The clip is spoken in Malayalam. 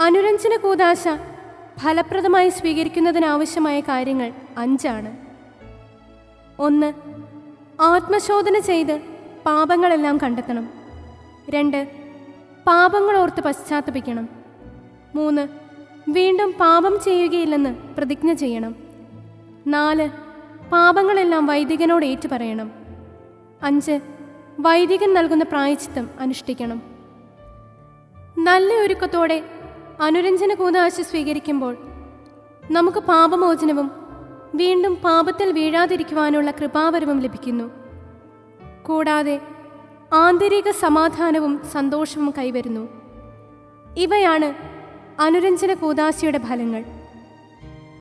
അനുരഞ്ജന കൂതാശ ഫലപ്രദമായി സ്വീകരിക്കുന്നതിനാവശ്യമായ കാര്യങ്ങൾ അഞ്ചാണ് ഒന്ന് ആത്മശോധന ചെയ്ത് പാപങ്ങളെല്ലാം കണ്ടെത്തണം രണ്ട് പാപങ്ങളോർത്ത് പശ്ചാത്തപിക്കണം മൂന്ന് വീണ്ടും പാപം ചെയ്യുകയില്ലെന്ന് പ്രതിജ്ഞ ചെയ്യണം നാല് പാപങ്ങളെല്ലാം വൈദികനോട് ഏറ്റുപറയണം അഞ്ച് വൈദികൻ നൽകുന്ന പ്രായച്ചിത്തം അനുഷ്ഠിക്കണം നല്ല ഒരുക്കത്തോടെ അനുരഞ്ജന കൂതാശ സ്വീകരിക്കുമ്പോൾ നമുക്ക് പാപമോചനവും വീണ്ടും പാപത്തിൽ വീഴാതിരിക്കുവാനുള്ള കൃപാവരവും ലഭിക്കുന്നു കൂടാതെ ആന്തരിക സമാധാനവും സന്തോഷവും കൈവരുന്നു ഇവയാണ് അനുരഞ്ജന കൂതാശയുടെ ഫലങ്ങൾ